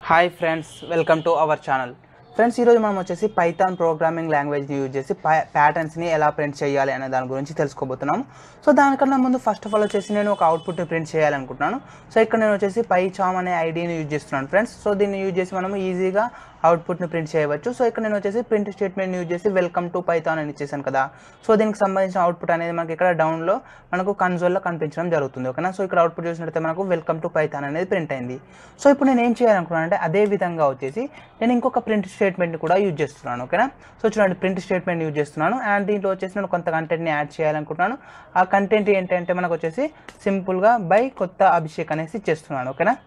hi friends welcome to our channel friends ఈరోజు మనం వచ్చేసి పైథాన్ ప్రోగ్రామింగ్ లాంగ్వేజ్ని యూజ్ చేసి ప్యాటర్న్స్ని ఎలా ప్రింట్ చేయాలి అనే దాని గురించి తెలుసుకోబోతున్నాం సో దానికన్నా ముందు ఫస్ట్ ఆఫ్ ఆల్ వచ్చేసి నేను ఒక అవుట్పుట్ని ప్రింట్ చేయాలనుకుంటున్నాను సో ఇక్కడ నేను వచ్చేసి పైచామ్ అనే ఐడిని యూజ్ చేస్తున్నాను ఫ్రెండ్స్ సో దీన్ని యూజ్ చేసి మనం ఈజీగా అవుట్పుట్ని ప్రింట్ చేయవచ్చు సో ఇక్కడ నేను వచ్చేసి ప్రింట్ స్టేట్మెంట్ యూజ్ చేసి వెల్కమ్ టు పైథాన్ అని ఇచ్చేసాను కదా సో దీనికి సంబంధించిన అవుట్పుట్ అనేది మనకి ఇక్కడ డౌన్లో మనకు కన్సోల్లో కనిపించడం జరుగుతుంది ఓకేనా సో ఇక్కడ అవుట్పుట్ చూసినట్లయితే మనకు వెల్కమ్ టు పైథాన్ అనేది ప్రింట్ అయింది సో ఇప్పుడు నేను ఏం చేయాలనుకున్నాను అంటే అదే విధంగా వచ్చేసి నేను ఇంకొక ప్రింట్ స్టేట్మెంట్ని కూడా యూజ్ చేస్తున్నాను ఓకేనా సో చూడండి ప్రింట్ స్టేట్మెంట్ యూజ్ చేస్తున్నాను అండ్ దీంట్లో వచ్చేసి నేను కొంత కంటెంట్ని యాడ్ చేయాలనుకుంటున్నాను ఆ కంటెంట్ ఏంటంటే మనకు వచ్చేసి సింపుల్గా బై కొత్త అభిషేక్ అనేసి ఇచ్చేస్తున్నాను ఓకేనా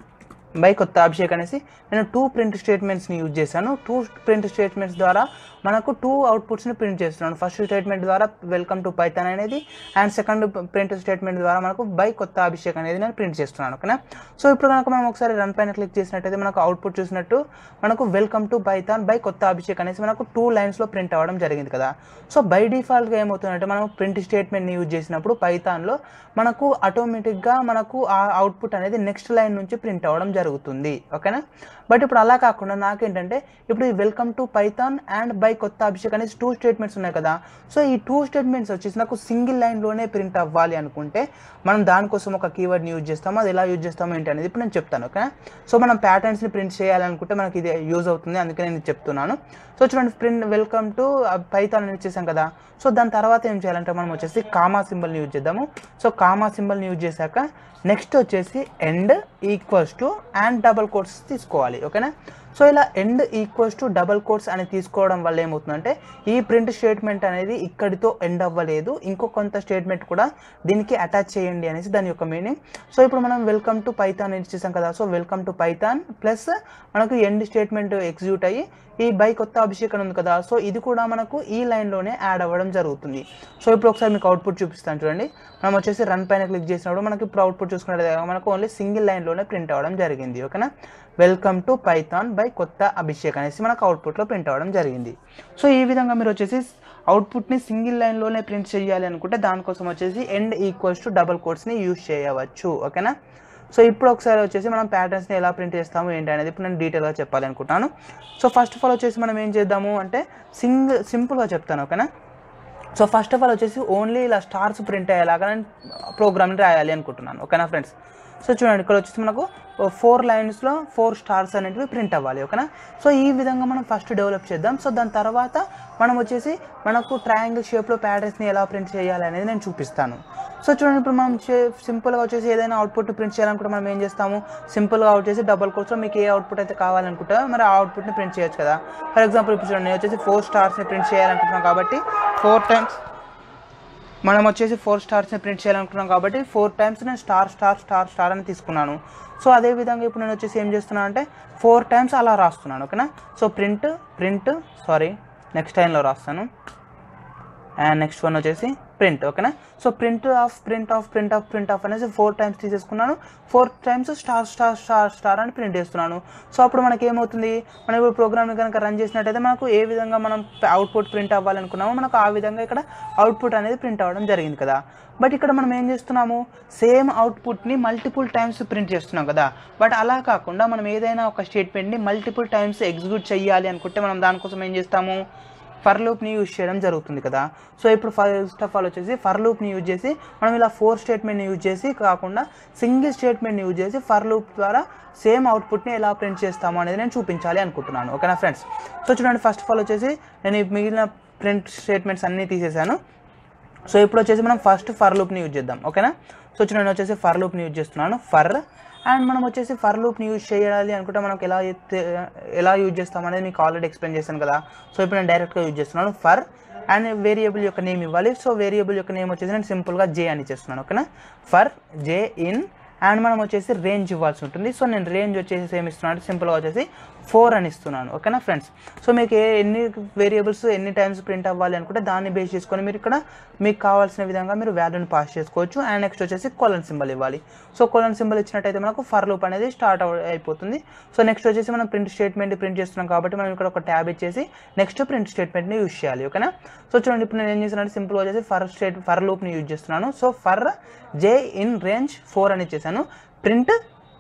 బై కొత్త అభిషేక్ అనేసి నేను టూ ప్రింట్ స్టేట్మెంట్స్ని యూజ్ చేశాను టూ ప్రింట్ స్టేట్మెంట్స్ ద్వారా మనకు టూ అవుట్పుట్స్ని ప్రింట్ చేస్తున్నాను ఫస్ట్ స్టేట్మెంట్ ద్వారా వెల్కమ్ టు పైథాన్ అనేది అండ్ సెకండ్ ప్రింట్ స్టేట్మెంట్ ద్వారా మనకు బై కొత్త అభిషేక్ అనేది నేను ప్రింట్ చేస్తున్నాను ఓకేనా సో ఇప్పుడు కనుక మనం ఒకసారి రన్ పైన క్లిక్ చేసినట్టయితే మనకు అవుట్పుట్ చూసినట్టు మనకు వెల్కమ్ టు పైథాన్ బై కొత్త అభిషేక్ అనేసి మనకు టూ లైన్స్లో ప్రింట్ అవ్వడం జరిగింది కదా సో బై డిఫాల్ట్గా ఏమవుతుందంటే మనం ప్రింట్ స్టేట్మెంట్ని యూజ్ చేసినప్పుడు పైథాన్లో మనకు ఆటోమేటిక్గా మనకు ఆ అవుట్పుట్ అనేది నెక్స్ట్ లైన్ నుంచి ప్రింట్ అవ్వడం జరుగుతుంది ఓకేనా బట్ ఇప్పుడు అలా కాకుండా నాకేంటంటే ఇప్పుడు ఈ welcome to Python and by కొత్త అభిషేక్ అనేసి టూ స్టేట్మెంట్స్ ఉన్నాయి కదా సో ఈ టూ స్టేట్మెంట్స్ వచ్చేసి నాకు సింగిల్ లైన్లోనే ప్రింట్ అవ్వాలి అనుకుంటే మనం దానికోసం ఒక కీవర్డ్ని యూజ్ చేస్తాము అది ఎలా యూజ్ చేస్తామో ఏంటి అనేది ఇప్పుడు నేను చెప్తాను ఓకేనా సో మనం ప్యాటర్న్స్ని ప్రింట్ చేయాలనుకుంటే మనకి ఇది యూజ్ అవుతుంది అందుకే నేను ఇది చెప్తున్నాను సో చూడండి ప్రింట్ వెల్కమ్ టు పైథాన్ అని ఇచ్చేసాం కదా సో దాని తర్వాత ఏం చేయాలంటే మనం వచ్చేసి కామా సింబల్ని యూజ్ చేద్దాము సో కామా సింబల్ని యూజ్ చేశాక నెక్స్ట్ వచ్చేసి end equals to and double quotes తీసుకోవాలి ఓకేనా సో ఇలా end equals to double quotes అని తీసుకోవడం వల్ల ఏమవుతుందంటే ఈ ప్రింట్ స్టేట్మెంట్ అనేది ఇక్కడితో ఎండ్ అవ్వలేదు ఇంకో కొంత స్టేట్మెంట్ కూడా దీనికి అటాచ్ చేయండి అనేసి దాని యొక్క మీనింగ్ సో ఇప్పుడు మనం వెల్కమ్ టు పైథాన్ ఇచ్చేసాం కదా so welcome to Python plus మనకు ఎండ్ స్టేట్మెంట్ ఎగ్జిక్యూట్ అయ్యి ఈ బై కొత్త అభిషేకం ఉంది కదా సో ఇది కూడా మనకు ఈ లైన్లోనే యాడ్ అవ్వడం జరుగుతుంది సో ఇప్పుడు ఒకసారి మీకు అవుట్పుట్ చూపిస్తాను చూడండి మనం వచ్చేసి రన్ పైన క్లిక్ చేసినప్పుడు మనకి ఇప్పుడు అవుట్పుట్ చూసుకున్నట్లయితే మనకు ఓన్లీ సింగిల్ లైన్లోనే ప్రింట్ అవ్వడం జరిగింది ఓకేనా వెల్కమ్ టు పైథాన్ బై కొత్త అభిషేక్ అనేసి మనకు అవుట్పుట్లో ప్రింట్ అవ్వడం జరిగింది సో ఈ విధంగా మీరు వచ్చేసి అవుట్పుట్ని సింగిల్ లైన్లోనే ప్రింట్ చేయాలి అనుకుంటే దానికోసం వచ్చేసి ఎండ్ ఈక్వల్స్ టు డబల్ కోడ్స్ని యూజ్ చేయవచ్చు ఓకేనా సో ఇప్పుడు ఒకసారి వచ్చేసి మనం ప్యాటర్న్స్ని ఎలా ప్రింట్ చేస్తాము ఏంటి అనేది ఇప్పుడు నేను డీటెయిల్గా చెప్పాలి అనుకుంటాను సో ఫస్ట్ ఆఫ్ ఆల్ వచ్చేసి మనం ఏం చేద్దాము అంటే సింగిల్ సింపుల్గా చెప్తాను ఓకేనా సో ఫస్ట్ ఆఫ్ ఆల్ వచ్చేసి ఓన్లీ ఇలా స్టార్స్ ప్రింట్ అయ్యేలాగా నేను ప్రోగ్రామ్ని రాయాలి అనుకుంటున్నాను ఓకేనా ఫ్రెండ్స్ సో చూడండి ఇక్కడ వచ్చేసి మనకు ఫోర్ లైన్స్లో ఫోర్ స్టార్స్ అనేటివి ప్రింట్ అవ్వాలి ఓకేనా సో ఈ విధంగా మనం ఫస్ట్ డెవలప్ చేద్దాం సో దాని తర్వాత మనం వచ్చేసి మనకు ట్రయాంగిల్ షేప్లో ప్యాటర్న్స్ని ఎలా ప్రింట్ చేయాలి అనేది నేను చూపిస్తాను సో చూడండి ఇప్పుడు మనం సింపుల్గా వచ్చేసి ఏదైనా అవుట్పుట్ ప్రింట్ చేయాలనుకుంటే మనం ఏం చేస్తాము సింపుల్గా వచ్చేసి డబల్ కోర్స్లో మీకు ఏ అవుట్పుట్ అయితే కావాలనుకుంటే మరి ఆ అవుట్పుట్ని ప్రింట్ చేయొచ్చు కదా ఫర్ ఎగ్జాంపుల్ ఇప్పుడు చూడండి నేను వచ్చేసి ఫోర్ స్టార్స్ని ప్రింట్ చేయాలనుకుంటున్నాను కాబట్టి ఫోర్ టైమ్స్ మనం వచ్చేసి ఫోర్ స్టార్స్ని ప్రింట్ చేయాలనుకున్నాం కాబట్టి ఫోర్ టైమ్స్ నేను స్టార్ స్టార్ స్టార్ స్టార్ అని తీసుకున్నాను సో అదే విధంగా ఇప్పుడు నేను వచ్చేసి ఏం చేస్తున్నాను అంటే ఫోర్ టైమ్స్ అలా రాస్తున్నాను ఓకేనా so print print sorry next టైంలో రాస్తాను అండ్ నెక్స్ట్ వన్ వచ్చేసి ప్రింట్ ఓకేనా so print of print of print of print of అనేసి ఫోర్ టైమ్స్ తీసేసుకున్నాను four times star star star star అని ప్రింట్ చేస్తున్నాను సో అప్పుడు మనకి ఏమవుతుంది మనం ఇప్పుడు ప్రోగ్రామ్ని కనుక రన్ చేసినట్టయితే మనకు ఏ విధంగా మనం అవుట్పుట్ ప్రింట్ అవ్వాలనుకున్నామో మనకు ఆ విధంగా ఇక్కడ అవుట్పుట్ అనేది ప్రింట్ అవ్వడం జరిగింది కదా బట్ ఇక్కడ మనం ఏం చేస్తున్నాము సేమ్ అవుట్పుట్ని మల్టిపుల్ టైమ్స్ ప్రింట్ చేస్తున్నాం కదా బట్ అలా కాకుండా మనం ఏదైనా ఒక స్టేట్మెంట్ని మల్టిపుల్ టైమ్స్ ఎగ్జిక్యూట్ చేయాలి అనుకుంటే మనం దానికోసం ఏం చేస్తాము ఫర్ లూప్ని యూజ్ చేయడం జరుగుతుంది కదా సో ఇప్పుడు ఫస్ట్ ఆఫ్ ఆల్ వచ్చేసి ఫర్ లూప్ని యూజ్ చేసి మనం ఇలా ఫోర్ స్టేట్మెంట్ని యూజ్ చేసి కాకుండా సింగిల్ స్టేట్మెంట్ని యూజ్ చేసి ఫర్ లూప్ ద్వారా సేమ్ అవుట్పుట్ని ఎలా ప్రింట్ చేస్తాము అనేది నేను చూపించాలి అనుకుంటున్నాను ఓకేనా ఫ్రెండ్స్ సో చూడండి ఫస్ట్ ఆఫ్ ఆల్ వచ్చేసి నేను ఈ మిగిలిన ప్రింట్ స్టేట్మెంట్స్ అన్నీ తీసేసాను సో ఇప్పుడు వచ్చేసి మనం ఫస్ట్ ఫర్ లూప్ని యూజ్ చేద్దాం ఓకేనా సో చూడండి వచ్చేసి ఫర్ లూప్ని యూజ్ చేస్తున్నాను ఫర్ అండ్ మనం వచ్చేసి ఫర్ లూప్ని యూజ్ చేయాలి అనుకుంటే మనకు ఎలా అయితే ఎలా యూజ్ చేస్తాం అనేది మీకు ఆల్రెడీ ఎక్స్ప్లెయిన్ చేశాను కదా సో ఇప్పుడు నేను డైరెక్ట్గా యూజ్ చేస్తున్నాను ఫర్ అండ్ వేరియబుల్ యొక్క నేమ్ ఇవ్వాలి సో వేరియబుల్ యొక్క నేమ్ వచ్చేసి నేను సింపుల్గా జే అని చేస్తున్నాను ఓకేనా ఫర్ జే ఇన్ అండ్ మనం వచ్చేసి రేంజ్ ఇవ్వాల్సి ఉంటుంది సో నేను రేంజ్ వచ్చేసి ఏమి ఇస్తున్నాను సింపుల్గా వచ్చేసి ఫోర్ అని ఇస్తున్నాను ఓకేనా ఫ్రెండ్స్ సో మీకు ఏ ఎన్ని వేరియబుల్స్ ఎన్ని టైమ్స్ ప్రింట్ అవ్వాలి అనుకుంటే దాన్ని బేస్ చేసుకొని మీరు ఇక్కడ మీకు కావాల్సిన విధంగా మీరు వాల్యూని పాస్ చేసుకోవచ్చు అండ్ నెక్స్ట్ వచ్చేసి కొలన్ సింబల్ ఇవ్వాలి సో కొలన్ సింబల్ ఇచ్చినట్టయితే మనకు ఫర్ లూప్ అనేది స్టార్ట్ అయిపోతుంది సో నెక్స్ట్ వచ్చేసి మనం ప్రింట్ స్టేట్మెంట్ ప్రింట్ చేస్తున్నాం కాబట్టి మనం ఇక్కడ ఒక ట్యాబ్ ఇచ్చేసి నెక్స్ట్ ప్రింట్ స్టేట్మెంట్ని యూజ్ చేయాలి ఓకేనా సో చూడండి ఇప్పుడు నేను ఏం చేస్తున్నాను సింపుల్ వచ్చేసి ఫర్ స్టేట్ ఫర్ లూప్ని యూజ్ చేస్తున్నాను so for J in range four అని ఇచ్చేసాను ప్రింట్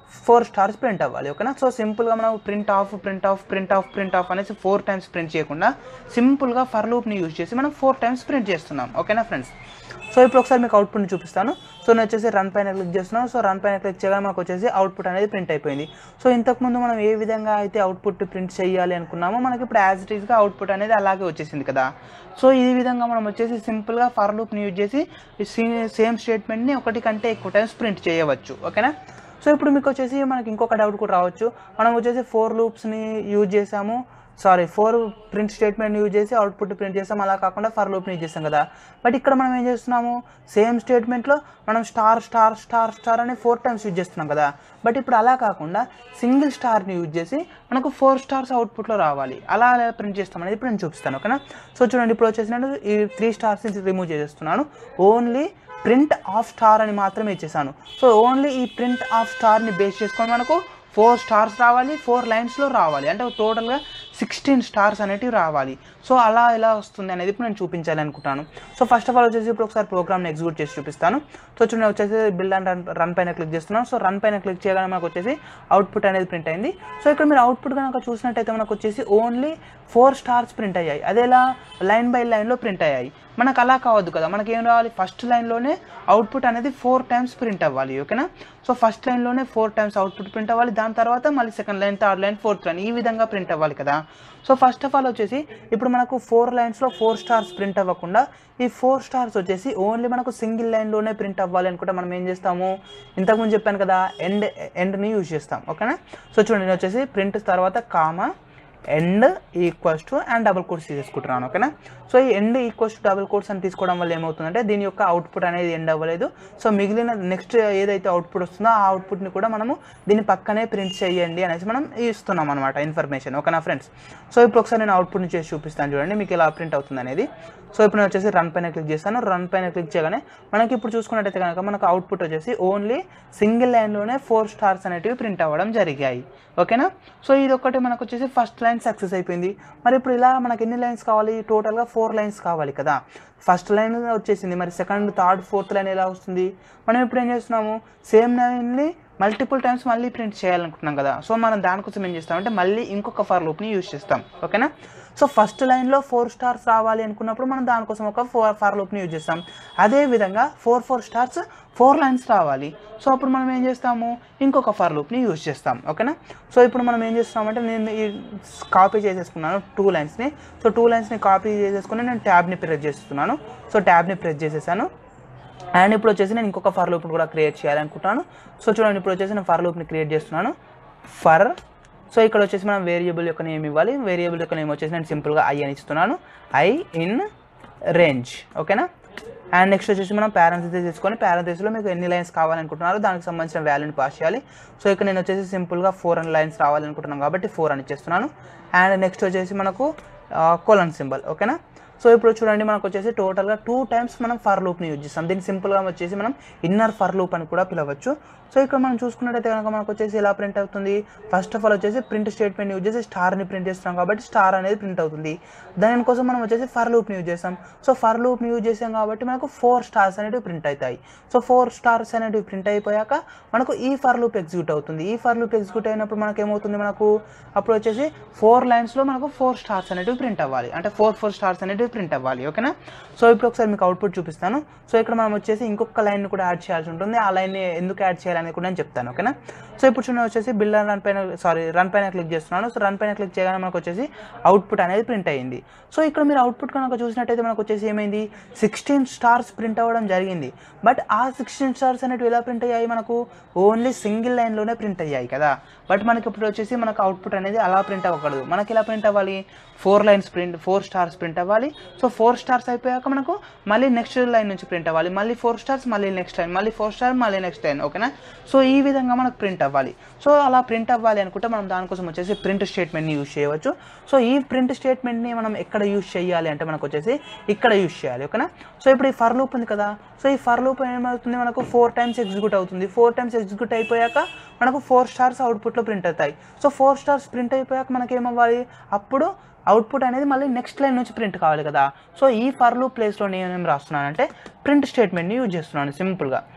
ఫోర్ స్టార్స్ ప్రింట్ అవ్వాలి ఓకేనా సో సింపుల్గా మనం print of print of print of print of అనేసి ఫోర్ టైమ్స్ ప్రింట్ చేయకుండా సింపుల్గా ఫర్ లూప్ని యూజ్ చేసి మనం ఫోర్ టైమ్స్ ప్రింట్ చేస్తున్నాం ఓకేనా ఫ్రెండ్స్ సో ఇప్పుడు ఒకసారి మీకు అవుట్పుట్ని చూపిస్తాను సో నేను వచ్చేసి రన్ పైన క్లిక్ చేస్తున్నాను సో రన్ పైన క్లిక్ చేయగానే మనకు వచ్చేసి అవుట్పుట్ అనేది ప్రింట్ అయిపోయింది సో ఇంతకుముందు మనం ఏ విధంగా అయితే అవుట్పుట్ ప్రింట్ చేయాలి అనుకున్నామో మనకి ఇప్పుడు యాజ్ ఇట్ ఈస్గా అవుట్పుట్ అనేది అలాగే వచ్చేసింది కదా సో ఈ విధంగా మనం వచ్చేసి సింపుల్గా ఫర్ లూప్ని యూజ్ చేసి సేమ్ స్టేట్మెంట్ని ఒకటి కంటే ఎక్కువ టైమ్స్ ప్రింట్ చేయవచ్చు ఓకేనా సో ఇప్పుడు మీకు వచ్చేసి మనకి ఇంకొక డౌట్ కూడా రావచ్చు మనం వచ్చేసి ఫోర్ లూప్స్ని యూజ్ చేసాము sorry four print statement use చేసి అవుట్పుట్ ప్రింట్ చేస్తాం అలా కాకుండా ఫర్ లూప్ని యూజ్ చేస్తాం కదా బట్ ఇక్కడ మనం ఏం చేస్తున్నాము సేమ్ స్టేట్మెంట్లో మనం స్టార్ స్టార్ స్టార్ స్టార్ అని ఫోర్ టైమ్స్ యూజ్ చేస్తున్నాం కదా బట్ ఇప్పుడు అలా కాకుండా సింగిల్ స్టార్ని యూజ్ చేసి మనకు ఫోర్ స్టార్స్ అవుట్పుట్లో రావాలి అలా ఎలా ప్రింట్ చేస్తాం అనేది ఇప్పుడు నేను చూపిస్తాను ఓకేనా సో చూడండి ఇప్పుడు వచ్చేసి నేను ఈ త్రీ స్టార్స్ రిమూవ్ చేసేస్తున్నాను ఓన్లీ ప్రింట్ ఆఫ్ స్టార్ అని మాత్రమే ఇచ్చేసాను సో ఓన్లీ ఈ ప్రింట్ ఆఫ్ స్టార్ని బేస్ చేసుకొని మనకు ఫోర్ స్టార్స్ రావాలి ఫోర్ లైన్స్లో రావాలి అంటే టోటల్గా సిక్స్టీన్ స్టార్స్ అనేటివి రావాలి సో అలా ఎలా వస్తుంది అనేది ఇప్పుడు నేను చూపించాలి అనుకుంటాను సో ఫస్ట్ ఆఫ్ ఆల్ వచ్చేసి ఇప్పుడు ఒకసారి ప్రోగ్రామ్ని ఎగ్జిక్యూట్ చేసి చూపిస్తాను సో చూడండి వచ్చేసి బిల్డ్ అండ్ రన్ రన్ పైన క్లిక్ చేస్తున్నాను సో రన్ పైన క్లిక్ చేయగానే మనకు వచ్చేసి అవుట్పుట్ అనేది ప్రింట్ అయింది సో ఇక్కడ మీరు అవుట్పుట్ కనుక చూసినట్టయితే మనకు వచ్చేసి ఓన్లీ ఫోర్ స్టార్స్ ప్రింట్ అయ్యాయి అదేలా లైన్ బై లైన్లో ప్రింట్ అయ్యాయి మనకు అలా కావద్దు కదా మనకి ఏం రావాలి ఫస్ట్ లైన్లోనే అవుట్పుట్ అనేది ఫోర్ టైమ్స్ ప్రింట్ అవ్వాలి ఓకేనా సో ఫస్ట్ లైన్లోనే ఫోర్ టైమ్స్ అవుట్పుట్ ప్రింట్ అవ్వాలి దాని తర్వాత మళ్ళీ second line third line fourth line ఈ విధంగా ప్రింట్ అవ్వాలి కదా సో ఫస్ట్ ఆఫ్ ఆల్ వచ్చేసి ఇప్పుడు మనకు ఫోర్ లైన్స్లో ఫోర్ స్టార్స్ ప్రింట్ అవ్వకుండా ఈ ఫోర్ స్టార్స్ వచ్చేసి ఓన్లీ మనకు సింగిల్ లైన్లోనే ప్రింట్ అవ్వాలి అనుకుంటే మనం ఏం చేస్తాము ఇంతకుముందు చెప్పాను కదా ఎండ్ ఎండ్ని యూజ్ చేస్తాం ఓకేనా సో చూడండి నేను వచ్చేసి ప్రింట్ తర్వాత comma end equals to and double quotes తీసుకుంటున్నాను ఓకేనా సో ఈ end equals to double quotes అని తీసుకోవడం వల్ల ఏమవుతుందంటే దీని యొక్క అవుట్పుట్ అనేది ఎండ్ అవ్వలేదు సో మిగిలిన నెక్స్ట్ ఏదైతే అవుట్పుట్ వస్తుందో ఆ అవుట్పుట్ని కూడా మనము దీని పక్కనే ప్రింట్ చేయండి అనేసి మనం ఇస్తున్నాం అనమాట ఇన్ఫర్మేషన్ ఓకేనా ఫ్రెండ్స్ సో ఇప్పుడు ఒకసారి నేను అవుట్పుట్ని చేసి చూపిస్తాను చూడండి మీకు ఎలా ప్రింట్ అవుతుంది అనేది సో ఇప్పుడు నేను వచ్చేసి రన్ పైన క్లిక్ చేస్తాను రన్ పైన క్లిక్ చేయగానే మనకి ఇప్పుడు చూసుకున్నట్టయితే కనుక మనకు అవుట్పుట్ వచ్చేసి ఓన్లీ సింగిల్ లైన్లోనే ఫోర్ స్టార్స్ అనేటివి ప్రింట్ అవ్వడం జరిగాయి ఓకేనా సో ఇది ఒకటి మనకు వచ్చేసి ఫస్ట్ లైన్ సక్సెస్ అయిపోయింది మరి ఇప్పుడు ఇలా మనకి ఎన్ని లైన్స్ కావాలి టోటల్గా ఫోర్ లైన్స్ కావాలి కదా ఫస్ట్ లైన్ వచ్చేసింది మరి సెకండ్ థర్డ్ ఫోర్త్ లైన్ ఎలా వస్తుంది మనం ఇప్పుడు ఏం చేస్తున్నాము సేమ్ లైన్ని మల్టిపుల్ టైమ్స్ మళ్ళీ ప్రింట్ చేయాలనుకుంటున్నాం కదా సో మనం దానికోసం ఏం చేస్తామంటే మళ్ళీ ఇంకొక ఫర్ లూప్ని యూజ్ చేస్తాం ఓకేనా సో ఫస్ట్ లైన్లో ఫోర్ స్టార్స్ రావాలి అనుకున్నప్పుడు మనం దానికోసం ఒక ఫోర్ ఫర్ లూప్ని యూజ్ చేస్తాం అదే విధంగా four four stars four lines రావాలి సో అప్పుడు మనం ఏం చేస్తాము ఇంకొక ఫర్ లూప్ని యూజ్ చేస్తాం ఓకేనా సో ఇప్పుడు మనం ఏం చేస్తామంటే నేను ఈ కాపీ చేసేసుకున్నాను టూ లైన్స్ని సో టూ లైన్స్ని కాపీ చేసేసుకుని నేను ట్యాబ్ని ప్రెస్ చేస్తున్నాను సో ట్యాబ్ని ప్రెస్ చేసేసాను అండ్ ఇప్పుడు వచ్చేసి నేను ఇంకొక ఫర్ లూప్ కూడా క్రియేట్ చేయాలనుకుంటున్నాను సో చూడండి ఇప్పుడు వచ్చేసి నేను ఫర్ లూప్ని క్రియేట్ చేస్తున్నాను ఫర్ సో ఇక్కడ వచ్చేసి మనం వేరియబుల్ యొక్క నేమ్ ఇవ్వాలి వేరియబుల్ యొక్క నేమ్ వచ్చేసి నేను సింపుల్గా ఐ అని ఇస్తున్నాను ఐ ఇన్ రేంజ్ ఓకేనా అండ్ నెక్స్ట్ వచ్చేసి మనం ప్యారెంథసిస్ తీసుకొని ప్యారెంథసిస్లో మీకు ఎన్ని లైన్స్ కావాలనుకుంటున్నారో దానికి సంబంధించిన వాల్యూని పాస్ చేయాలి సో ఇక్కడ నేను వచ్చేసి సింపుల్గా ఫోర్ అని లైన్స్ రావాలనుకుంటున్నాను కాబట్టి ఫోర్ అని ఇచ్చేస్తున్నాను అండ్ నెక్స్ట్ వచ్చేసి మనకు కోలన్ సింబల్ ఓకేనా సో ఇప్పుడు చూడండి మనకు వచ్చేసి టోటల్గా టూ టైమ్స్ మనం ఫర్ లూప్ని యూజ్ చేస్తాం దీన్ని సింపుల్గా వచ్చేసి మనం ఇన్నర్ ఫర్ లూప్ అని కూడా పిలవచ్చు సో ఇక్కడ మనం చూసుకున్నట్టయితే కనుక మనకు వచ్చేసి ఎలా ప్రింట్ అవుతుంది ఫస్ట్ ఆఫ్ ఆల్ వచ్చేసి ప్రింట్ స్టేట్మెంట్ యూజ్ చేసి స్టార్ని ప్రింట్ చేస్తాం కాబట్టి స్టార్ అనేది ప్రింట్ అవుతుంది దానికోసం మనం వచ్చేసి ఫర్ లూప్ని యూజ్ చేస్తాం సో ఫర్ లూప్ని యూజ్ చేసాం కాబట్టి మనకు ఫోర్ స్టార్స్ అనేటివి ప్రింట్ అవుతాయి సో ఫోర్ స్టార్స్ అనేటివి ప్రింట్ అయిపోయాక మనకు ఈ ఫర్ లూప్ ఎగ్జిక్యూట్ అవుతుంది ఈ ఫర్ లూప్ ఎగ్జిక్యూట్ అయినప్పుడు మనకు ఏమవుతుంది మనకు అప్పుడు వచ్చేసి ఫోర్ లైన్స్లో మనకు ఫోర్ స్టార్స్ అనేటివి ప్రింట్ అవ్వాలి అంటే ఫోర్ ఫోర్ స్టార్స్ అనేటివి ప్రింట్ అవ్వాలి ఓకేనా సో ఇప్పుడు ఒకసారి మీకు అవుట్పుట్ చూపిస్తాను సో ఇక్కడ మనం వచ్చేసి ఇంకొక లైన్ కూడా యాడ్ చేయాల్సి ఉంటుంది ఆ లైన్ని ఎందుకు యాడ్ చేయాలని కూడా నేను చెప్తాను ఓకేనా సో ఇప్పుడు చూడండి వచ్చేసి బిల్ రన్ పైన సారీ రన్ పైన క్లిక్ చేస్తున్నాను సో రన్ పైన క్లిక్ చేయగానే మనకు వచ్చేసి అవుట్పుట్ అనేది ప్రింట్ అయ్యింది సో ఇక్కడ మీరు అవుట్పుట్ కనుక చూసినట్టయితే మనకు వచ్చేసి ఏమైంది సిక్స్టీన్ స్టార్స్ ప్రింట్ అవ్వడం జరిగింది బట్ ఆ సిక్స్టీన్ స్టార్స్ అనేవి ఎలా ప్రింట్ అయ్యాయి మనకు ఓన్లీ సింగిల్ లైన్లోనే ప్రింట్ అయ్యాయి కదా బట్ మనకి ఇప్పుడు వచ్చేసి మనకు అవుట్పుట్ అనేది అలా ప్రింట్ అవ్వకూడదు మనకి ఎలా ప్రింట్ అవ్వాలి four lines print four stars print అవ్వాలి సో ఫోర్ స్టార్స్ అయిపోయాక మనకు మళ్ళీ నెక్స్ట్ లైన్ నుంచి ప్రింట్ అవ్వాలి మళ్ళీ ఫోర్ స్టార్స్ మళ్ళీ నెక్స్ట్ లైన్ మళ్ళీ ఫోర్ స్టార్ మళ్ళీ నెక్స్ట్ లైన్ ఓకేనా సో ఈ విధంగా మనకు ప్రింట్ అవ్వాలి సో అలా ప్రింట్ అవ్వాలి అనుకుంటే మనం దానికోసం వచ్చేసి ప్రింట్ స్టేట్మెంట్ని యూజ్ చేయవచ్చు సో ఈ ప్రింట్ స్టేట్మెంట్ని మనం ఎక్కడ యూజ్ చేయాలి అంటే మనకు వచ్చేసి ఇక్కడ యూజ్ చేయాలి ఓకేనా సో ఇప్పుడు ఈ ఫర్ లూప్ ఉంది కదా సో ఈ ఫర్ లూప్ ఏమవుతుంది మనకు ఫోర్ టైమ్స్ ఎగ్జిక్యూట్ అవుతుంది ఫోర్ టైమ్స్ ఎగ్జిక్యూట్ అయిపోయాక మనకు ఫోర్ స్టార్స్ అవుట్పుట్లో ప్రింట్ అవుతాయి సో ఫోర్ స్టార్స్ ప్రింట్ అయిపోయాక మనకి ఏమవ్వాలి అప్పుడు అవుట్పుట్ అనేది మళ్ళీ నెక్స్ట్ లైన్ నుంచి ప్రింట్ కావాలి కదా సో ఈ ఫర్ లూప్ ప్లేస్లో నేను ఏం రాస్తున్నానంటే ప్రింట్ స్టేట్మెంట్ని యూజ్ చేస్తున్నాను సింపుల్గా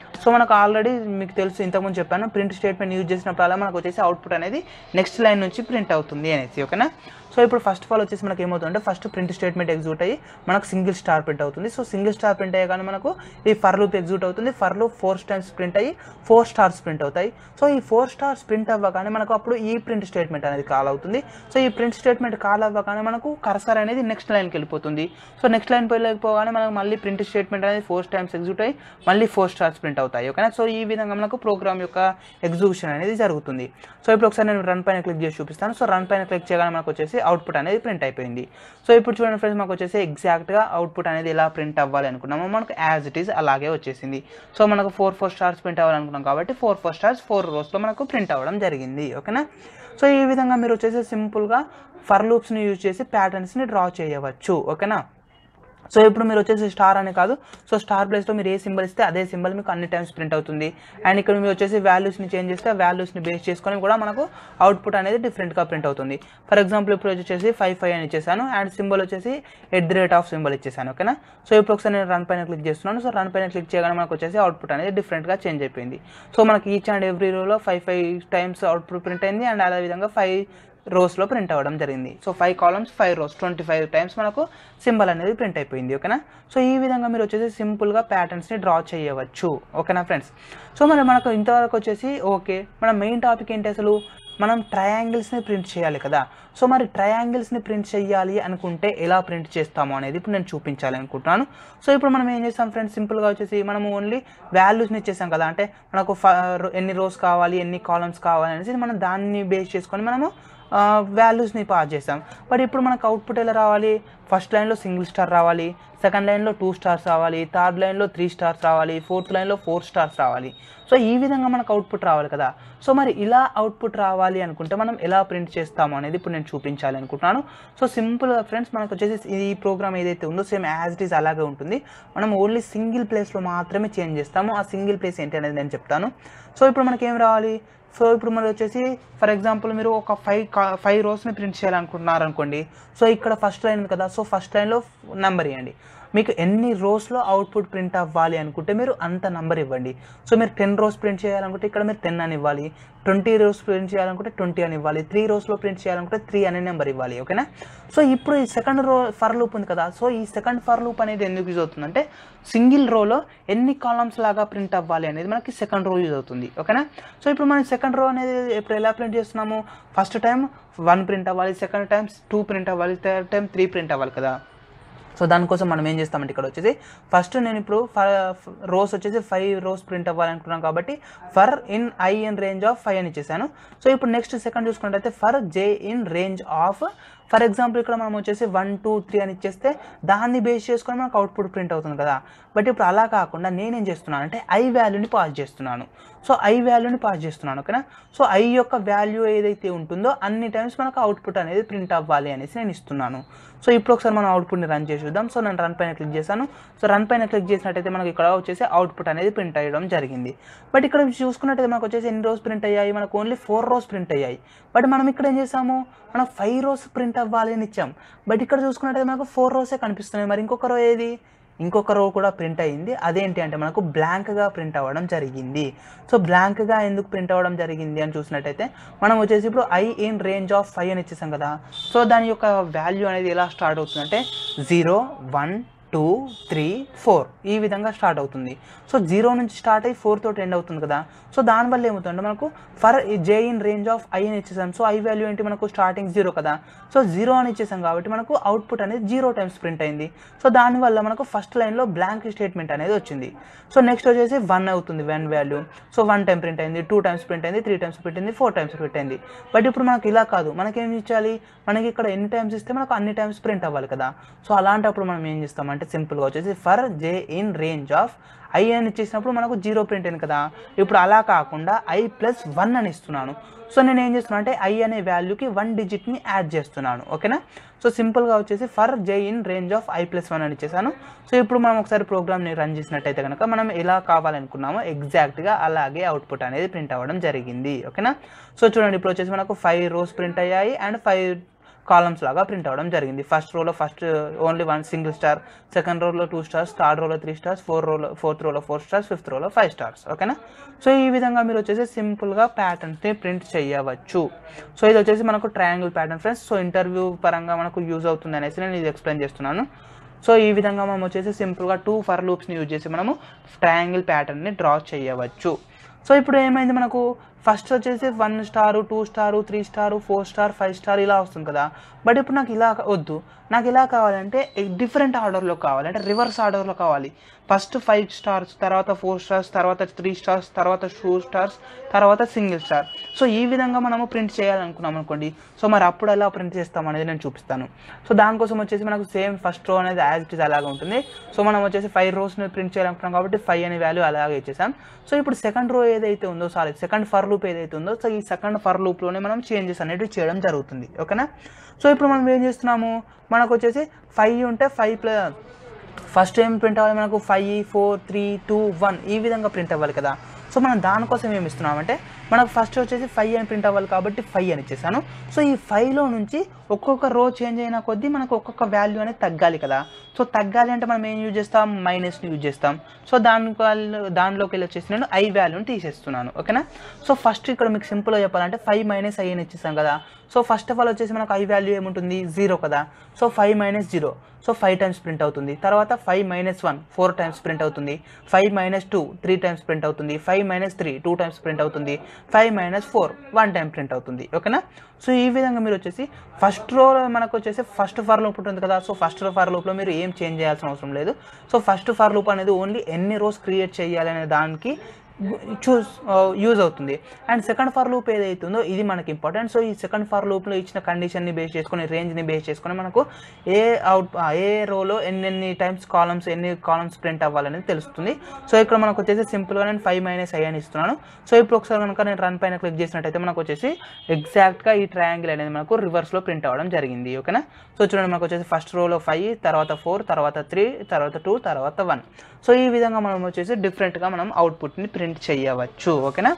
సో మనకు ఆల్రెడీ మీకు తెలుసు ఇంతకుముందు చెప్పాను ప్రింట్ స్టేట్మెంట్ యూజ్ చేసినప్పుడు అలా మనకు వచ్చేసి అవుట్పుట్ అనేది నెక్స్ట్ లైన్ నుంచి ప్రింట్ అవుతుంది అనేసి ఓకేనా సో ఇప్పుడు ఫస్ట్ ఆఫ్ ఆల్ వచ్చేసి మనకి ఏమవుతుందంటే ఫస్ట్ ప్రింట్ స్టేట్మెంట్ ఎగ్జిక్యూట్ అయ్యి మనకు సింగిల్ స్టార్ ప్రింట్ అవుతుంది సో సింగిల్ స్టార్ ప్రింట్ అయ్యగానే మనకు ఈ ఫర్ లూప్ ఎగ్జిక్యూట్ అవుతుంది for loop four times print అయ్యి ఫోర్ స్టార్స్ ప్రింట్ అవుతాయి సో ఈ ఫోర్ స్టార్స్ ప్రింట్ అవ్వగానే మనకు అప్పుడు ఈ ప్రింట్ స్టేట్మెంట్ అనేది కాల్ అవుతుంది సో ఈ ప్రింట్ స్టేట్మెంట్ కాల్ అవ్వగానే మనకు కర్సర్ అనేది నెక్స్ట్ లైన్కి వెళ్ళిపోతుంది సో నెక్స్ట్ లైన్ వెళ్ళకపోగానే మనకు మళ్ళీ ప్రింట్ స్టేట్మెంట్ అనేది ఫోర్ టైమ్స్ ఎగ్జిక్యూట్ అయ్యి మళ్ళీ ఫోర్ స్టార్స్ ప్రింట్ అవుతాయి ఓకేనా సో ఈ విధంగా మనకు ప్రోగ్రామ్ యొక్క ఎగ్జిక్యూషన్ అనేది జరుగుతుంది సో ఇప్పుడు ఒకసారి నేను రన్ పైన క్లిక్ చేసి చూపిస్తాను సో రన్ పైన క్లిక్ చేయగానే మనకు వచ్చేసి అవుట్పుట్ అనేది ప్రింట్ అయిపోయింది సో ఇప్పుడు చూడండి ఫ్రెండ్స్ మాకు వచ్చేసి ఎగ్జాక్ట్గా అవుట్పుట్ అనేది ఎలా ప్రింట్ అవ్వాలి అనుకున్నామో మనకు యాజ్ ఇట్ ఈస్ అలాగే వచ్చేసింది సో మనకు ఫోర్ ఫోర్ స్టార్స్ ప్రింట్ అవ్వాలనుకున్నాం కాబట్టి ఫోర్ ఫోర్ స్టార్స్ ఫోర్ రోస్లో మనకు ప్రింట్ అవ్వడం జరిగింది ఓకేనా సో ఈ విధంగా మీరు వచ్చేసి సింపుల్గా ఫర్ లూప్స్ని యూజ్ చేసి ప్యాటర్న్స్ని డ్రా చేయవచ్చు ఓకేనా సో ఇప్పుడు మీరు వచ్చేసి స్టార్ అని కాదు సో స్టార్ ప్లేస్లో మీరు ఏ సింబల్ ఇస్తే అదే సింబల్ మీకు అన్ని టైమ్స్ ప్రింట్ అవుతుంది అండ్ ఇక్కడ మీరు వచ్చేసి వాల్యూస్ని చేంజ్ చేస్తే వాల్యూస్ని బేస్ చేసుకొని కూడా మనకు అవుట్పుట్ అనేది డిఫరెంట్గా ప్రింట్ అవుతుంది ఫర్ ఎగ్జాంపుల్ ఇప్పుడు వచ్చేసి ఫైవ్ ఫైవ్ అని ఇచ్చేసాను అండ్ సింబల్ వచ్చేసి at the rate of symbol ఇచ్చేసాను ఓకేనా సో ఇప్పుడు ఒకసారి నేను రన్ పైన క్లిక్ చేస్తున్నాను సో రన్ పైన క్లిక్ చేయగానే మనకు వచ్చేసి అవుట్పుట్ అనేది డిఫరెంట్గా చేంజ్ అయిపోయింది సో మనకి ఈచ్ అండ్ ఎవ్రీ రోలో five five times output print అయింది అండ్ అదేవిధంగా ఫైవ్ రోస్లో ప్రింట్ అవ్వడం జరిగింది so five columns five rows twenty five times మనకు సింబల్ అనేది ప్రింట్ అయిపోయింది ఓకేనా సో ఈ విధంగా మీరు వచ్చేసి సింపుల్గా ప్యాటర్న్స్ని డ్రా చేయవచ్చు ఓకేనా ఫ్రెండ్స్ సో మరి మనకు ఇంతవరకు వచ్చేసి ఓకే మన మెయిన్ టాపిక్ ఏంటి అసలు మనం ట్రయాంగిల్స్ని ప్రింట్ చేయాలి కదా సో మరి ట్రయాంగిల్స్ని ప్రింట్ చేయాలి అనుకుంటే ఎలా ప్రింట్ చేస్తాము అనేది ఇప్పుడు నేను చూపించాలి అనుకుంటున్నాను సో ఇప్పుడు మనం ఏం చేస్తాం ఫ్రెండ్స్ సింపుల్గా వచ్చేసి మనం ఓన్లీ వాల్యూస్ని ఇచ్చేసాం కదా అంటే మనకు ఫ- ఎన్ని రోస్ కావాలి ఎన్ని కాలమ్స్ కావాలి అనేసి మనం దాన్ని బేస్ చేసుకొని మనము వాల్యూస్ని పాస్ చేసాం బట్ ఇప్పుడు మనకు అవుట్పుట్ ఎలా రావాలి ఫస్ట్ లైన్లో సింగిల్ స్టార్ రావాలి సెకండ్ లైన్లో టూ స్టార్స్ రావాలి థర్డ్ లైన్లో త్రీ స్టార్స్ రావాలి ఫోర్త్ లైన్లో ఫోర్ స్టార్స్ రావాలి సో ఈ విధంగా మనకు అవుట్పుట్ రావాలి కదా సో మరి ఇలా అవుట్పుట్ రావాలి అనుకుంటే మనం ఎలా ప్రింట్ చేస్తాము అనేది ఇప్పుడు నేను చూపించాలి అనుకుంటున్నాను సో సింపుల్ ఫ్రెండ్స్ మనకు వచ్చేసి ఈ ప్రోగ్రామ్ ఏదైతే ఉందో సేమ్ యాజ్ ఇట్ ఈస్ అలాగే ఉంటుంది మనం ఓన్లీ సింగిల్ ప్లేస్లో మాత్రమే చేంజ్ చేస్తాము ఆ సింగిల్ ప్లేస్ ఏంటి అనేది నేను చెప్తాను సో ఇప్పుడు మనకి ఏం రావాలి సో ఇప్పుడు మరి వచ్చేసి ఫర్ ఎగ్జాంపుల్ మీరు ఒక ఫైవ్ ఫైవ్ రోస్ని ప్రింట్ చేయాలనుకుంటున్నారు అనుకోండి సో ఇక్కడ ఫస్ట్ లైన్ ఉంది కదా సో ఫస్ట్ లైన్లో నెంబర్ ఇవ్వండి మీకు ఎన్ని రోస్లో అవుట్పుట్ ప్రింట్ అవ్వాలి అనుకుంటే మీరు అంత నెంబర్ ఇవ్వండి సో మీరు టెన్ రోస్ ప్రింట్ చేయాలనుకుంటే ఇక్కడ మీరు టెన్ అని ఇవ్వాలి ట్వంటీ రోస్ ప్రింట్ చేయాలనుకుంటే ట్వంటీ అని ఇవ్వాలి త్రీ రోస్లో ప్రింట్ చేయాలనుకుంటే త్రీ అనే నెంబర్ ఇవ్వాలి ఓకేనా సో ఇప్పుడు ఈ సెకండ్ రో ఫర్ లూప్ ఉంది కదా సో ఈ సెకండ్ ఫర్ లూప్ అనేది ఎందుకు యూజ్ అవుతుందంటే సింగిల్ రోలో ఎన్ని కాలమ్స్ లాగా ప్రింట్ అవ్వాలి అనేది మనకి సెకండ్ రో యూజ్ అవుతుంది ఓకేనా సో ఇప్పుడు మనం సెకండ్ రో అనేది ఇప్పుడు ఎలా ప్రింట్ చేస్తున్నాము ఫస్ట్ టైం వన్ ప్రింట్ అవ్వాలి సెకండ్ టైం టూ ప్రింట్ అవ్వాలి థర్డ్ టైం త్రీ ప్రింట్ అవ్వాలి కదా సో దానికోసం మనం ఏం చేస్తామంటే ఇక్కడ వచ్చేసి ఫస్ట్ నేను ఇప్పుడు రోస్ వచ్చేసి ఫైవ్ రోస్ ప్రింట్ అవ్వాలనుకున్నాను కాబట్టి for in I in range of five అని ఇచ్చేసాను సో ఇప్పుడు నెక్స్ట్ సెకండ్ చూసుకున్నట్టయితే for J in range of for example ఇక్కడ మనం వచ్చేసి వన్ టూ త్రీ అని ఇచ్చేస్తే దాన్ని బేస్ చేసుకొని మనకు అవుట్పుట్ ప్రింట్ అవుతుంది కదా బట్ ఇప్పుడు అలా కాకుండా నేనేం చేస్తున్నాను అంటే ఐ వాల్యూని పాస్ చేస్తున్నాను సో ఐ వాల్యూని పాస్ చేస్తున్నాను ఓకేనా సో ఐ యొక్క వాల్యూ ఏదైతే ఉంటుందో అన్ని టైమ్స్ మనకు అవుట్పుట్ అనేది ప్రింట్ అవ్వాలి అనేసి నేను ఇస్తున్నాను సో ఇప్పుడు ఒకసారి మనం అవుట్పుట్ని రన్ చేసి చూద్దాం సో నేను రన్ పైన క్లిక్ చేశాను సో రన్ పైన క్లిక్ చేసినట్టయితే మనకి ఇక్కడ వచ్చేసి అవుట్పుట్ అనేది ప్రింట్ అయ్యడం జరిగింది బట్ ఇక్కడ చూసుకున్నట్టయితే మనకు వచ్చేసి ఎన్ని రోస్ ప్రింట్ అయ్యాయి మనకు ఓన్లీ ఫోర్ రోస్ ప్రింట్ అయ్యాయి బట్ మనం ఇక్కడ ఏం చేసాము మనం ఫైవ్ రోస్ ప్రింట్ అవ్వాలి అని ఇచ్చాం బట్ ఇక్కడ చూసుకున్నట్టయితే మనకు ఫోర్ రోసే కనిపిస్తున్నాయి మరి ఇంకొక రో ఏది ఇంకొక రో కూడా ప్రింట్ అయ్యింది అదేంటి అంటే మనకు బ్లాంక్గా ప్రింట్ అవ్వడం జరిగింది సో బ్లాంక్గా ఎందుకు ప్రింట్ అవ్వడం జరిగింది అని చూసినట్టయితే మనం వచ్చేసి ఇప్పుడు I in range of five అని ఇచ్చేసాం కదా సో దాని యొక్క వాల్యూ అనేది ఎలా స్టార్ట్ అవుతుందంటే zero one two three four ఈ విధంగా స్టార్ట్ అవుతుంది సో జీరో నుంచి స్టార్ట్ అయ్యి ఫోర్ తోటి ఎండ్ అవుతుంది కదా సో దానివల్ల ఏమవుతుందంటే మనకు for J in range of I అని ఇచ్చేసాం సో ఐ వాల్యూ ఏంటి మనకు స్టార్టింగ్ జీరో కదా సో జీరో అని ఇచ్చేసాం కాబట్టి మనకు అవుట్పుట్ అనేది జీరో టైమ్స్ ప్రింట్ అయింది సో దానివల్ల మనకు ఫస్ట్ లైన్లో బ్లాంక్ స్టేట్మెంట్ అనేది వచ్చింది సో నెక్స్ట్ వచ్చేసి వన్ అవుతుంది one value so one time print అయింది టూ టైమ్స్ ప్రింట్ అయింది త్రీ టైమ్స్ ప్రింట్ అయింది ఫోర్ టైమ్స్ ప్రింట్ అయింది బట్ ఇప్పుడు మనకి ఇలా కాదు మనకేం ఇచ్చాలి మనకి ఇక్కడ ఎన్ని టైమ్స్ ఇస్తే మనకు అన్ని టైమ్స్ ప్రింట్ అవ్వాలి కదా సో అలాంటప్పుడు మనం ఏం చేస్తామంటే సింపుల్గా వచ్చేసి for J in range of I అని ఇచ్చేసినప్పుడు మనకు జీరో ప్రింట్ అయింది కదా ఇప్పుడు అలా కాకుండా ఐ ప్లస్ వన్ అని ఇస్తున్నాను సో నేను ఏం చేస్తున్నాను అంటే ఐ అనే వాల్యూకి వన్ డిజిట్ని యాడ్ చేస్తున్నాను ఓకేనా సో సింపుల్గా వచ్చేసి for J in range of I plus one అని ఇచ్చేసాను సో ఇప్పుడు మనం ఒకసారి ప్రోగ్రామ్ని రన్ చేసినట్టయితే కనుక మనం ఎలా కావాలనుకున్నామో ఎగ్జాక్ట్గా అలాగే అవుట్పుట్ అనేది ప్రింట్ అవ్వడం జరిగింది ఓకేనా సో చూడండి ఇప్పుడు వచ్చేసి మనకు ఫైవ్ రోస్ ప్రింట్ అయ్యాయి అండ్ ఫైవ్ కాలమ్స్ లాగా ప్రింట్ అవ్వడం జరిగింది ఫస్ట్ రోలో first only one single star second రోలో టూ స్టార్స్ థర్డ్ రోలో త్రీ స్టార్స్ ఫోర్ రోలో ఫోర్త్ రోలో ఫోర్ స్టార్స్ ఫిఫ్త్ రోలో ఫైవ్ స్టార్స్ ఓకేనా సో ఈ విధంగా మీరు వచ్చేసి సింపుల్గా ప్యాటర్న్స్ని ప్రింట్ చేయవచ్చు సో ఇది వచ్చేసి మనకు triangle pattern friends so interview పరంగా మనకు యూజ్ అవుతుంది అనేసి నేను ఇది ఎక్స్ప్లెయిన్ చేస్తున్నాను సో ఈ విధంగా మనం వచ్చేసి సింపుల్గా టూ ఫర్ లూప్స్ని యూజ్ చేసి మనము ట్రయాంగిల్ ప్యాటర్న్ని డ్రా చేయవచ్చు సో ఇప్పుడు ఏమైంది మనకు ఫస్ట్ వచ్చేసి one star two star three star four star five star ఇలా వస్తుంది కదా బట్ ఇప్పుడు నాకు ఇలా వద్దు నాకు ఇలా కావాలంటే డిఫరెంట్ ఆర్డర్లో కావాలి అంటే రివర్స్ ఆర్డర్లో కావాలి ఫస్ట్ ఫైవ్ స్టార్స్ తర్వాత ఫోర్ స్టార్స్ తర్వాత త్రీ స్టార్స్ తర్వాత టూ స్టార్స్ తర్వాత సింగిల్ స్టార్ సో ఈ విధంగా మనము ప్రింట్ చేయాలనుకున్నాం అనుకోండి సో మరి అప్పుడు ఎలా ప్రింట్ చేస్తాం అనేది నేను చూపిస్తాను సో దానికోసం వచ్చేసి మనకు సేమ్ ఫస్ట్ రో అనేది యాజ్ ఇట్ ఇస్ అలాగే ఉంటుంది సో మనం వచ్చేసి ఫైవ్ రోస్ని ప్రింట్ చేయాలనుకున్నాం కాబట్టి ఫైవ్ అనే వాల్యూ అలాగే ఇచ్చేసాం సో ఇప్పుడు సెకండ్ రో ఏదైతే ఉందో సారీ సెకండ్ ఫర్ లూప్ ఏదైతే ఉందో సో ఈ సెకండ్ ఫర్ లూప్లోనే మనం చేంజెస్ అనేవి చేయడం జరుగుతుంది ఓకేనా సో ఇప్పుడు మనం ఏం చేస్తున్నాము మనకు వచ్చేసి ఫైవ్ ఉంటే ఫైవ్ ప్లస్ ఫస్ట్ ఏం ప్రింట్ అవ్వాలి మనకు five four three two one ఈ విధంగా ప్రింట్ అవ్వాలి కదా సో మనం దానికోసం ఏమి ఇస్తున్నామంటే మనకు ఫస్ట్ వచ్చేసి ఫైవ్ అని ప్రింట్ అవ్వాలి కాబట్టి ఫైవ్ అని ఇచ్చేసాను సో ఈ ఫైవ్లో నుంచి ఒక్కొక్క రో చేంజ్ అయిన కొద్దీ మనకు ఒక్కొక్క వాల్యూ అనేది తగ్గాలి కదా సో తగ్గాలి అంటే మనం ఏం యూజ్ చేస్తాం మైనస్ని యూజ్ చేస్తాం సో దాని దానిలోకి వెళ్ళి వచ్చేసి నేను ఐ వాల్యూని తీసేస్తున్నాను ఓకేనా సో ఫస్ట్ ఇక్కడ మీకు సింపుల్గా చెప్పాలంటే ఫైవ్ మైనస్ ఐ అని ఇచ్చేసాం కదా సో ఫస్ట్ ఆఫ్ ఆల్ వచ్చేసి మనకు ఐ వాల్యూ ఏముంటుంది జీరో కదా so five minus zero so five times print అవుతుంది తర్వాత five minus one four times print అవుతుంది five minus two three times print అవుతుంది five minus three two times print అవుతుంది five minus four one time print అవుతుంది ఓకేనా so ఈ విధంగా మీరు వచ్చేసి ఫస్ట్ రో మనకు వచ్చేసి ఫస్ట్ ఫర్ లూప్ ఉంటుంది కదా సో ఫస్ట్ ఫర్ లూప్లో మీరు ఏం చేంజ్ చేయాల్సిన అవసరం లేదు సో ఫస్ట్ ఫర్ లూప్ అనేది ఓన్లీ ఎన్ని రోస్ క్రియేట్ చేయాలి అనే దానికి చూస్ యూజ్ అవుతుంది అండ్ సెకండ్ ఫర్ లూప్ ఏదైతే ఉందో ఇది మనకి ఇంపార్టెంట్ సో ఈ సెకండ్ ఫర్ లూప్లో ఇచ్చిన కండిషన్ని బేస్ చేసుకొని రేంజ్ని బేస్ చేసుకొని మనకు ఏ అవుట్ ఏ రోలో ఎన్నెన్ని టైమ్స్ కాలమ్స్ ఎన్ని కాలమ్స్ ప్రింట్ అవ్వాలనేది తెలుస్తుంది సో ఇక్కడ మనకు వచ్చేసి సింపుల్గా నేను ఫైవ్ మైనస్ ఐ అని ఇస్తున్నాను సో ఇప్పుడు ఒకసారి కనుక నేను రన్ పైన క్లిక్ చేసినట్టయితే మనకు వచ్చేసి ఎగ్జాక్ట్గా ఈ ట్రయాంగిల్ అనేది మనకు రివర్స్లో ప్రింట్ అవ్వడం జరిగింది ఓకేనా సో చూడండి మనకు వచ్చేసి ఫస్ట్ రోలో ఫైవ్ తర్వాత ఫోర్ తర్వాత త్రీ తర్వాత టూ తర్వాత వన్ సో ఈ విధంగా మనం వచ్చేసి డిఫరెంట్గా మనం అవుట్పుట్ని ప్రింట్ చేయవచ్చు ఓకేనా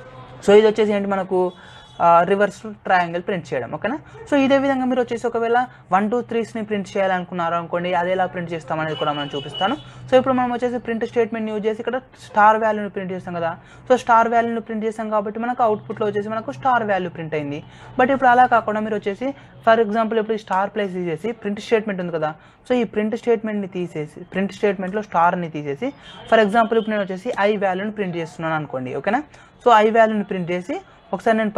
సో ఇది వచ్చేసి ఏంటి మనకు రివర్స్ ట్రయాంగిల్ ప్రింట్ చేయడం ఓకేనా సో ఇదే విధంగా మీరు వచ్చేసి ఒకవేళ వన్ టూ త్రీస్ని ప్రింట్ చేయాలనుకున్నారు అనుకోండి అది ఎలా ప్రింట్ చేస్తాం అనేది కూడా మనం చూపిస్తాను సో ఇప్పుడు మనం వచ్చేసి ప్రింట్ స్టేట్మెంట్ యూజ్ చేసి ఇక్కడ స్టార్ వాల్యూని ప్రింట్ చేస్తాం కదా సో స్టార్ వాల్యూని ప్రింట్ చేస్తాం కాబట్టి మనకు అవుట్పుట్లో వచ్చేసి మనకు స్టార్ వాల్యూ ప్రింట్ అయింది బట్ ఇప్పుడు అలా కాకుండా మీరు వచ్చేసి ఫర్ ఎగ్జాంపుల్ ఇప్పుడు స్టార్ ప్లేస్ తీసేసి ప్రింట్ స్టేట్మెంట్ ఉంది కదా సో ఈ ప్రింట్ స్టేట్మెంట్ని తీసేసి ప్రింట్ స్టేట్మెంట్లో స్టార్ని తీసేసి ఫర్ ఎగ్జాంపుల్ ఇప్పుడు నేను వచ్చేసి ఐ వాల్యూని ప్రింట్ చేస్తున్నాను అనుకోండి ఓకేనా సో ఐ వాల్యూని ప్రింట్ చేసి ఒకసారి నేను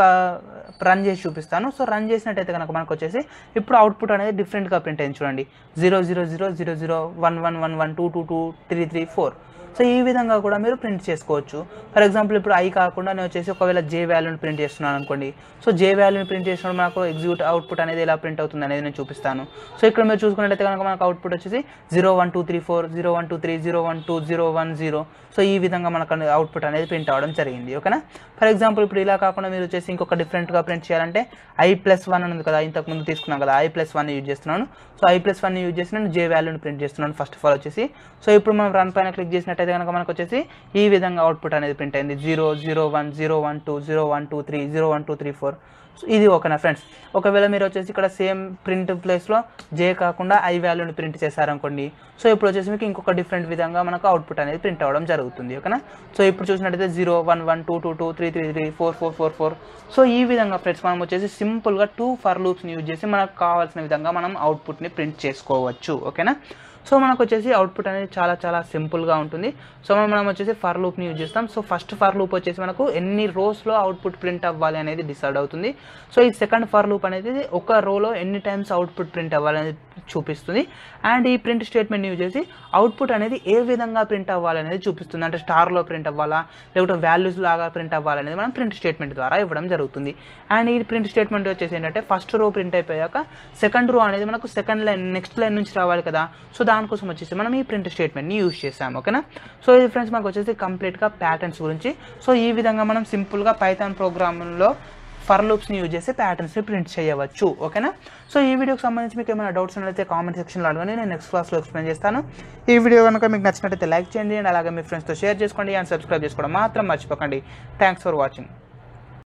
రన్ చేసి చూపిస్తాను సో రన్ చేసినట్టయితే కనుక మనకు వచ్చేసి ఇప్పుడు అవుట్పుట్ అనేది డిఫరెంట్గా ప్రింట్ అయింది చూడండి zero zero zero zero zero one one one one two two two three three four so ఈ విధంగా కూడా మీరు ప్రింట్ చేసుకోవచ్చు ఫర్ ఎగ్జాంపుల్ ఇప్పుడు ఐ కాకుండా నేను వచ్చేసి ఒకవేళ జే వాల్యూని ప్రింట్ చేస్తున్నాను అనుకోండి సో జే వాల్యూని ప్రింట్ చేసినప్పుడు మనకు ఎగ్జిక్యూట్ అవుట్పుట్ అనేది ఎలా ప్రింట్ అవుతుంది అనేది నేను చూపిస్తాను సో ఇక్కడ మీరు చూసుకున్నట్టయితే కనుక మనకు అవుట్పుట్ వచ్చేసి zero one two three four zero one two three zero one two zero one zero so ఈ విధంగా మనకు అవుట్పుట్ అనేది ప్రింట్ అవ్వడం జరిగింది ఓకేనా ఫర్ ఎగ్జాంపుల్ ఇప్పుడు ఇలా కాకుండా మీరు వచ్చేసి ఇంకొక డిఫరెంట్గా ప్రింట్ చేయాలంటే ఐ ప్లస్ వన్ అని ఉంది కదా ఇంతకు ముందు తీసుకున్నాం కదా ఐ ప్లస్ వన్ యూజ్ చేస్తున్నాను so I plus one use చేసి నేను జే వాల్యూని ప్రింట్ చేస్తున్నాను ఫస్ట్ ఆఫ్ ఆల్ వచ్చేసి సో ఇప్పుడు మనం రన్ పైన క్లిక్ చేసినట్టయితే కనుక మనకు వచ్చేసి ఈ విధంగా అవుట్పుట్ అనేది ప్రింట్ అయింది zero zero one zero one two zero one two three zero one two three four so ఇది ఓకేనా ఫ్రెండ్స్ ఒకవేళ మీరు వచ్చేసి ఇక్కడ సేమ్ ప్రింట్ ప్లేస్లో జే కాకుండా ఐ వాల్యూని ప్రింట్ చేశారనుకోండి సో ఇప్పుడు వచ్చేసి మీకు ఇంకొక డిఫరెంట్ విధంగా మనకు అవుట్పుట్ అనేది ప్రింట్ అవ్వడం జరుగుతుంది ఓకేనా సో ఇప్పుడు చూసినట్టయితే zero one one two two two three three three four four four four so ఈ విధంగా ఫ్రెండ్స్ మనం వచ్చేసి సింపుల్గా టూ ఫర్ లూప్స్ని యూజ్ చేసి మనకు కావాల్సిన విధంగా మనం అవుట్పుట్ని ప్రింట్ చేసుకోవచ్చు ఓకేనా సో మనకు వచ్చేసి అవుట్పుట్ అనేది చాలా చాలా సింపుల్గా ఉంటుంది సో మనం మనం వచ్చేసి ఫర్ లూప్ని యూజ్ చేస్తాం సో ఫస్ట్ ఫర్ లూప్ వచ్చేసి మనకు ఎన్ని రోస్లో అవుట్పుట్ ప్రింట్ అవ్వాలి అనేది డిసైడ్ అవుతుంది సో ఈ సెకండ్ ఫర్ లూప్ అనేది ఒక రోలో ఎన్ని టైమ్స్ అవుట్పుట్ ప్రింట్ అవ్వాలనేది చూపిస్తుంది అండ్ ఈ ప్రింట్ స్టేట్మెంట్ యూజ్ చేసి అవుట్పుట్ అనేది ఏ విధంగా ప్రింట్ అవ్వాలనేది చూపిస్తుంది అంటే స్టార్లో ప్రింట్ అవ్వాలా లేకపోతే వాల్యూస్ లాగా ప్రింట్ అవ్వాలనేది మనం ప్రింట్ స్టేట్మెంట్ ద్వారా ఇవ్వడం జరుగుతుంది అండ్ ఈ ప్రింట్ స్టేట్మెంట్ వచ్చేసి ఏంటంటే ఫస్ట్ రో ప్రింట్ అయిపోయాక సెకండ్ రో అనేది మనకు సెకండ్ లైన్ నెక్స్ట్ లైన్ నుంచి రావాలి కదా సో దానికోసం వచ్చేసి మనం ఈ ప్రింట్ స్టేట్మెంట్ని యూజ్ చేసాం ఓకేనా సో ఇది ఫ్రెండ్స్ మనకు వచ్చేసి కంప్లీట్గా ప్యాటర్న్స్ గురించి సో ఈ విధంగా మనం సింపుల్గా పైథాన్ ప్రోగ్రాంలో ఫర్ లూప్స్ని యూజ్ చేసి ప్యాటర్న్స్ని ప్రింట్ చేయవచ్చు ఓకేనా సో ఈ వీడియోకి సంబంధించి మీకు ఏమైనా డౌట్స్ ఉన్నట్లయితే కామెంట్ సెక్షన్లో అడగండి నేను నెక్స్ట్ క్లాస్లో ఎక్స్ప్లెయిన్ చేస్తాను ఈ వీడియో కనుక మీకు నచ్చినట్లయితే లైక్ చేయండి అండ్ అలాగే మీ ఫ్రెండ్స్తో షేర్ చేసుకోండి అండ్ సబ్స్క్రైబ్ చేసుకోవడం మాత్రం మర్చిపోకండి థ్యాంక్స్ ఫర్ వాచింగ్